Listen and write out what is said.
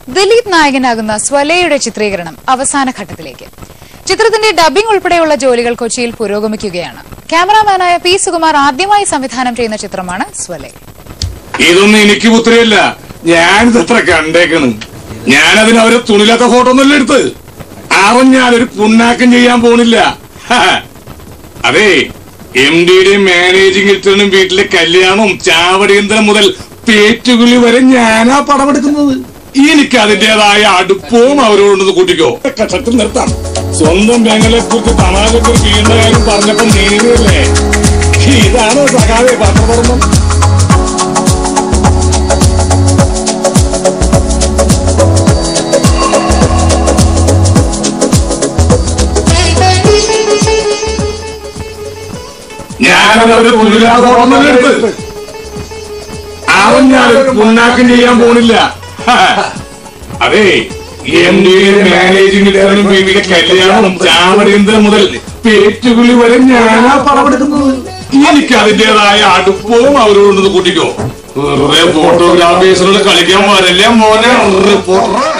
ദിലീപ് നായകനാകുന്ന സ്വലയുടെ ചിത്രീകരണം അവസാന ഘട്ടത്തിലേക്ക് ചിത്രത്തിന്റെ ഡബ്ബിംഗ് ഉൾപ്പെടെയുള്ള ജോലികൾ കൊച്ചിയിൽ പുരോഗമിക്കുകയാണ് ക്യാമറാമാനായ പി സുകുമാർ ആദ്യമായി സംവിധാനം ചെയ്യുന്ന ചിത്രമാണ് സ്വലേ ഇതൊന്നും എനിക്ക് പുത്രിയല്ല ഞാനിത് എത്ര കണ്ടേക്കണ് ഞാനതിന് അവരെ തുണില്ലാത്ത ഫോട്ടോ ഒന്നല്ല എടുത്ത് അവൻ ഞാനൊരു പുണ്ണാക്കം ചെയ്യാൻ പോണില്ല ഹ. അതെ എം ഡിയുടെയും മാനേജിംഗ് എഡിറ്ററിനും വീട്ടിലെ കല്യാണവും ചാവടിയന്തരം മുതൽ പേറ്റുകുലി വരെ ഞാനാ പടമെടുക്കുന്നത് എനിക്ക് അതിന്റേതായ അടുപ്പവും അവരോടൊന്ന് കൂട്ടിക്കോ കഷത്തിൽ നിർത്താം സ്വന്തം ബാങ്കിലെ കുറിച്ച് തമാശക്ക് ഒരു വീണ്ട കാര്യം പറഞ്ഞപ്പോ നേരിയല്ലേ ഇതാണ് സഖാവെ പത്രധർമ്മം ഞാനത് അവര് തുണില്ലാതെ എടുത്ത് അവൻ ഞാനൊരു പുണ്ണാക്കം ചെയ്യാൻ പോണില്ല ഹ. അതെ എം ഡിയുടെ മാനേജിംഗ് ഡയറക്ടറും വീട്ടിലെ കല്യാണവും ചാവടിയന്തരം മുതൽ പേറ്റുകുലി വരെ ഞാനാ പടമെടുക്കുന്നത് എനിക്ക് അതിന്റേതായ അടുപ്പവും അവരോടൊന്ന് കൂട്ടിക്കോ വെറുതെ ഫോട്ടോഗ്രാഫേഴ്സിനോട് കളിക്കാൻ പാടില്ല മോനെ റിപ്പോർട്ടർ